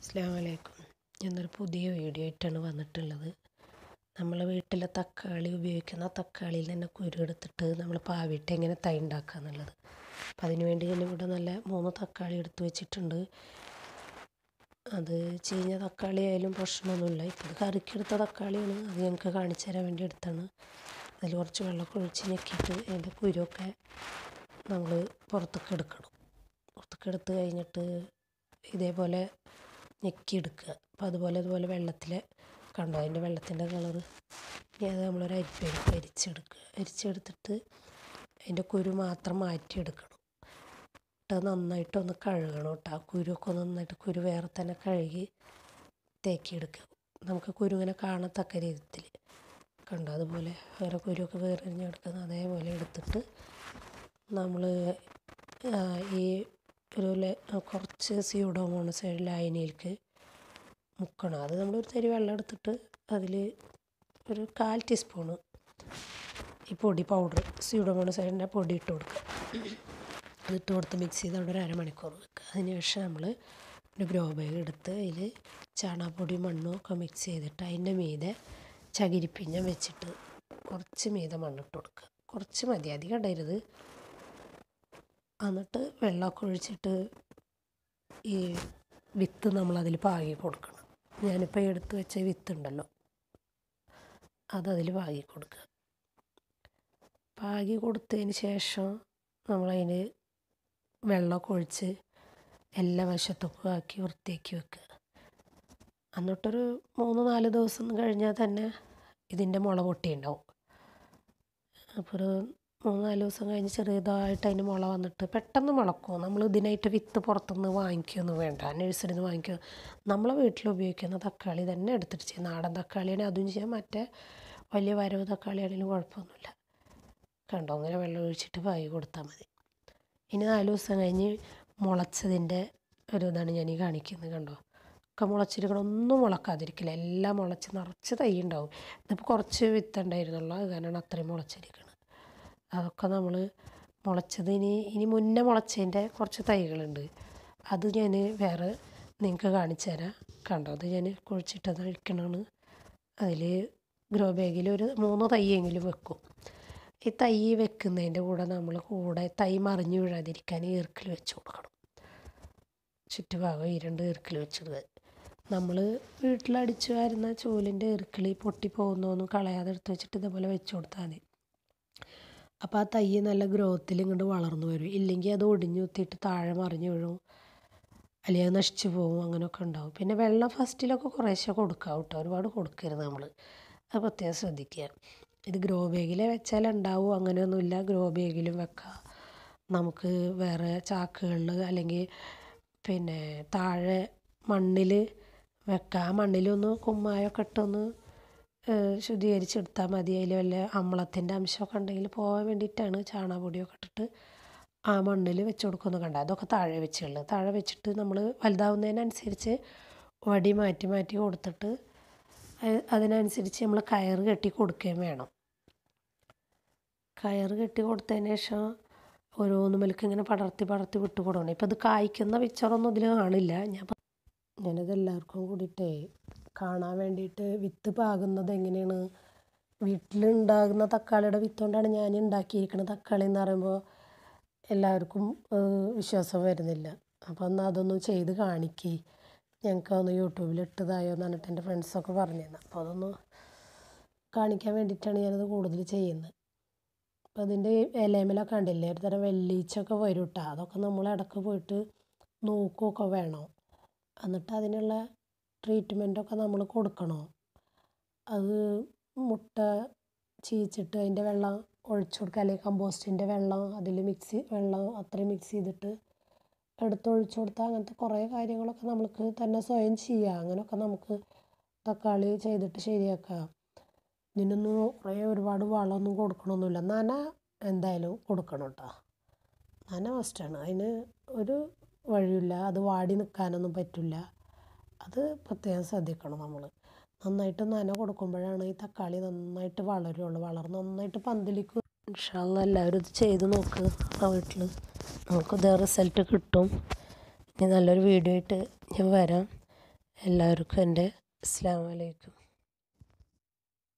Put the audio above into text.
അസ്സാം വലൈക്കും ഞാനൊരു പുതിയ വീഡിയോ ആയിട്ടാണ് വന്നിട്ടുള്ളത് നമ്മൾ വീട്ടിലെ തക്കാളി ഉപയോഗിക്കുന്ന തക്കാളിയിൽ തന്നെ കുരു എടുത്തിട്ട് നമ്മൾ പാവിട്ട് എങ്ങനെ തൈ ഉണ്ടാക്കുക എന്നുള്ളത് അപ്പം അതിന് വേണ്ടി ഞാൻ ഇവിടെ നല്ല മൂന്ന് തക്കാളി എടുത്ത് വെച്ചിട്ടുണ്ട് അത് ചീഞ്ഞ തക്കാളി ആയാലും പ്രശ്നമൊന്നുമില്ല ഇപ്പോൾ കറിക്കെടുത്ത തക്കാളിയാണ് അത് ഞങ്ങൾക്ക് കാണിച്ചു തരാൻ വേണ്ടി എടുത്താണ് അതിൽ കുറച്ച് വെള്ളമൊക്കെ ഒഴിച്ച് ഞെക്കിയിട്ട് അതിൻ്റെ കുരുവൊക്കെ നമ്മൾ പുറത്തേക്ക് എടുക്കണം പുറത്തേക്ക് എടുത്ത് കഴിഞ്ഞിട്ട് ഇതേപോലെ ഞെക്കിയെടുക്കുക അപ്പോൾ അതുപോലെ അതുപോലെ വെള്ളത്തിൽ കണ്ടോ അതിൻ്റെ വെള്ളത്തിൻ്റെ കളറ് ഇനി അത് നമ്മളൊരു അരിപ്പയിലേക്ക് അരിച്ചെടുക്കുക അരിച്ചെടുത്തിട്ട് അതിൻ്റെ കുരു മാത്രം മാറ്റിയെടുക്കണം എന്നിട്ട് നന്നായിട്ടൊന്ന് കഴുകണം കേട്ടോ ആ കുരുവൊക്കെ നന്നായിട്ട് കുരു വേറെ തന്നെ കഴുകി തേക്കിയെടുക്കുക നമുക്ക് കുരു ഇങ്ങനെ കാണത്തക്ക രീതിയിൽ കണ്ടോ അതുപോലെ വേറെ കുരുവൊക്കെ വേറെറിഞ്ഞെടുക്കുന്നത് അതേപോലെ എടുത്തിട്ട് നമ്മൾ ഈ ഒരു കുറച്ച് സ്യൂഡോമോണസ് ലായനിയിലേക്ക് മുക്കണം അത് നമ്മളൊരു തരി വെള്ളം എടുത്തിട്ട് അതിൽ ഒരു കാൽ ടീസ്പൂണ് ഈ പൊടി പൗഡർ സ്യൂഡോമോണസൈഡിൻ്റെ പൊടി ഇട്ട് കൊടുക്കുക അതിട്ട് കൊടുത്ത് മിക്സ് ചെയ്ത് അവിടെ ഒരു അരമണിക്കൂർ വെക്കുക അതിന് ശേഷം നമ്മൾ ഒരു ഗ്രോ ബാഗ് എടുത്ത് അതിൽ ചാണകപ്പൊടി മണ്ണും ഒക്കെ മിക്സ് ചെയ്തിട്ട് അതിൻ്റെ മീതെ ചകിരിപ്പിഞ്ഞ വെച്ചിട്ട് കുറച്ച് മീതെ മണ്ണിട്ട് കൊടുക്കുക കുറച്ച് മതി അധികം ഇടരുത് എന്നിട്ട് വെള്ളമൊക്കെ ഒഴിച്ചിട്ട് ഈ വിത്ത് നമ്മളതിൽ പാകി കൊടുക്കണം ഞാനിപ്പോൾ എടുത്ത് വെച്ച വിത്തുണ്ടല്ലോ അതതിൽ പാകി കൊടുക്കുക പാകി കൊടുത്തതിന് ശേഷം നമ്മളതിന് വെള്ളമൊക്കെ ഒഴിച്ച് എല്ലാ വശത്തൊക്കെ ആക്കി വൃത്തിയാക്കി വെക്കുക എന്നിട്ടൊരു മൂന്ന് നാല് ദിവസം കഴിഞ്ഞാൽ തന്നെ ഇതിൻ്റെ മുള പൊട്ടിയുണ്ടാവും അപ്പോൾ ഒരു മൂന്ന് നാല് ദിവസം കഴിഞ്ഞ് ചെറിയതായിട്ട് അതിന് മുള വന്നിട്ട് പെട്ടെന്ന് മുളക്കും നമ്മൾ ഇതിനായിട്ട് വിത്ത് പുറത്തുനിന്ന് വാങ്ങിക്കുകയൊന്നും വേണ്ട നഴ്സറിയിൽ നിന്ന് വാങ്ങിക്കുക നമ്മളെ വീട്ടിൽ ഉപയോഗിക്കുന്ന തക്കാളി തന്നെ എടുത്തിട്ട് ചെയ്യാം നാടൻ തക്കാളിയാണെങ്കിൽ അതും ചെയ്യാം മറ്റേ വലിയ വരവ് തക്കാളിയാണെങ്കിലും കുഴപ്പമൊന്നുമില്ല കണ്ടോ അങ്ങനെ വെള്ളം ഒഴിച്ചിട്ട് പായി കൊടുത്താൽ മതി ഇനി നാല് ദിവസം കഴിഞ്ഞ് മുളച്ചതിൻ്റെ ഒരു ഇതാണ് ഞാൻ ഈ കാണിക്കുന്നത് കണ്ടോ ഒക്കെ മുളച്ചിരിക്കണം ഒന്നും മുളക്കാതിരിക്കില്ല എല്ലാം മുളച്ച് നിറച്ച് തൈ ഉണ്ടാവും ഇതിപ്പോൾ കുറച്ച് വിത്തുണ്ടായിരുന്നുള്ളൂ അത് കാരണമാണ് അത്രയും മുളച്ചിരിക്കുന്നത് അതൊക്കെ നമ്മൾ മുളച്ചത് ഇനി ഇനി മുന്നേ മുളച്ചതിൻ്റെ കുറച്ച് തൈകളുണ്ട് അത് ഞാൻ വേറെ നിങ്ങൾക്ക് കാണിച്ചു തരാം കണ്ടോ അത് ഞാൻ കുഴിച്ചിട്ടത് കഴിക്കണതാണ് അതിൽ ഗ്രോ ബാഗിൽ ഒരു മൂന്ന് തൈയെങ്കിലും വെക്കും ഈ തൈ വെക്കുന്നതിൻ്റെ കൂടെ നമ്മൾ കൂടെ തൈ മറിഞ്ഞു വീഴാതിരിക്കാൻ ഈർക്കിൽ വെച്ച് കൊടുക്കണം ചുറ്റുഭാഗം ഈ രണ്ട് ഈർക്കിൽ വെച്ചിടുക നമ്മൾ വീട്ടിലടിച്ചു വരുന്ന ചൂലിൻ്റെ ഈർക്കിൾ പൊട്ടിപ്പോകുന്നൊന്നും കളയാതെ എടുത്ത് വെച്ചിട്ട് ഇതേപോലെ വെച്ച് കൊടുത്താൽ മതി അപ്പോൾ ആ തൈ നല്ല ഗ്രോത്തിൽ ഇങ്ങോട്ട് വളർന്നു വരും ഇല്ലെങ്കിൽ അത് ഒടിഞ്ഞു കുത്തിയിട്ട് താഴെ മറിഞ്ഞു വീഴും അല്ലെങ്കിൽ അത് നശിച്ചു പോകും അങ്ങനെയൊക്കെ ഉണ്ടാവും പിന്നെ വെള്ളം ഫസ്റ്റിലൊക്കെ കുറേശ്ശെ കൊടുക്കുക കേട്ടോ ഒരുപാട് കൊടുക്കരുത് നമ്മൾ അത് പ്രത്യേകം ശ്രദ്ധിക്കുക ഇത് ഗ്രോ ബാഗിൽ വെച്ചാൽ ഉണ്ടാവും അങ്ങനെയൊന്നുമില്ല ഗ്രോ ബാഗിലും വെക്കാം നമുക്ക് വേറെ ചാക്കുകളിൽ അല്ലെങ്കിൽ പിന്നെ താഴെ മണ്ണിൽ വെക്കാം ആ മണ്ണിലൊന്ന് കുമ്മായൊക്കെ ഇട്ടൊന്ന് ശുദ്ധീകരിച്ചെടുത്താൽ മതി അതിൽ വല്ല അമ്ലത്തിൻ്റെ അംശമൊക്കെ ഉണ്ടെങ്കിൽ പോകാൻ വേണ്ടിയിട്ടാണ് ചാണകപ്പൊടിയൊക്കെ ഇട്ടിട്ട് ആ മണ്ണിൽ വെച്ച് കൊടുക്കുന്നത് കണ്ട അതൊക്കെ താഴെ വെച്ചുള്ളത് താഴെ വെച്ചിട്ട് നമ്മൾ വലുതാവുന്നതിനനുസരിച്ച് വടി മാറ്റി മാറ്റി കൊടുത്തിട്ട് അതിനനുസരിച്ച് നമ്മൾ കയറ് കെട്ടി കൊടുക്കുകയും വേണം കയറ് കെട്ടി കൊടുത്തതിന് ശേഷം ഓരോന്നുമലേക്ക് ഇങ്ങനെ പടർത്തി പടർത്തി വിട്ട് കൊടുക്കണം ഇപ്പം ഇത് കായ്ക്കുന്ന പിക്ചറൊന്നും ഇതിൽ കാണില്ല ഞാൻ ഞാനിത് എല്ലാവർക്കും കൂടിയിട്ടേ കാണാൻ വേണ്ടിയിട്ട് വിത്ത് പാകുന്നത് എങ്ങനെയാണ് വീട്ടിലുണ്ടാകുന്ന തക്കാളിയുടെ വിത്ത് കൊണ്ടാണ് ഞാൻ ഉണ്ടാക്കിയിരിക്കുന്നത് തക്കാളി എന്ന് പറയുമ്പോൾ എല്ലാവർക്കും വിശ്വാസം വരുന്നില്ല അപ്പോൾ എന്നാൽ അതൊന്നും ചെയ്ത് കാണിക്കേ ഞങ്ങൾക്ക് ഒന്ന് യൂട്യൂബിൽ ഇട്ടതായോ എന്ന് പറഞ്ഞിട്ട് എൻ്റെ ഫ്രണ്ട്സൊക്കെ പറഞ്ഞു തന്നെ അപ്പോൾ അതൊന്ന് കാണിക്കാൻ വേണ്ടിയിട്ടാണ് ഞാനത് കൂടുതൽ ചെയ്യുന്നത് അപ്പോൾ അതിൻ്റെ ഇലമലൊക്കെ കണ്ടില്ലേ ഒരു തരം വെള്ളീച്ചൊക്കെ വരും കേട്ടോ അതൊക്കെ നമ്മൾ ഇടയ്ക്ക് പോയിട്ട് നോക്കുകയൊക്കെ വേണം എന്നിട്ട് അതിനുള്ള ട്രീറ്റ്മെൻറ്റൊക്കെ നമ്മൾ കൊടുക്കണം അത് മുട്ട ചീച്ചിട്ട് അതിൻ്റെ വെള്ളം ഒഴിച്ചു കൊടുക്കുക അല്ലെങ്കിൽ കമ്പോസ്റ്റിൻ്റെ വെള്ളം അതിൽ മിക്സ് വെള്ളം അത്രയും മിക്സ് ചെയ്തിട്ട് എടുത്തൊഴിച്ചു കൊടുത്താൽ അങ്ങനത്തെ കുറേ കാര്യങ്ങളൊക്കെ നമുക്ക് തന്നെ സ്വയം ചെയ്യാം അങ്ങനെയൊക്കെ നമുക്ക് തക്കാളി ചെയ്തിട്ട് ശരിയാക്കാം ഇതിനൊന്നും കുറേ ഒരുപാട് വളമൊന്നും കൊടുക്കണമൊന്നുമില്ല നന എന്തായാലും കൊടുക്കണം കേട്ടോ നന മസ്റ്റാണ് അതിന് ഒരു വഴിയില്ല അത് വാടി നിൽക്കാനൊന്നും പറ്റില്ല അത് പ്രത്യേകം ശ്രദ്ധിക്കണം നമ്മൾ നന്നായിട്ട് നന കൊടുക്കുമ്പോഴാണ് ഈ തക്കാളി നന്നായിട്ട് വളരുള്ളൂ വളർന്ന് നന്നായിട്ട് പന്തലിക്കും ഇൻഷാല്ല എല്ലാവരും ഇത് ചെയ്ത് നോക്ക് ആ വീട്ടിൽ നമുക്ക് ഇതേ റിസൾട്ട് കിട്ടും ഇനി നല്ലൊരു വീഡിയോ ആയിട്ട് ഞാൻ വരാം എല്ലാവർക്കും എൻ്റെ അസ്സാം വലൈക്കും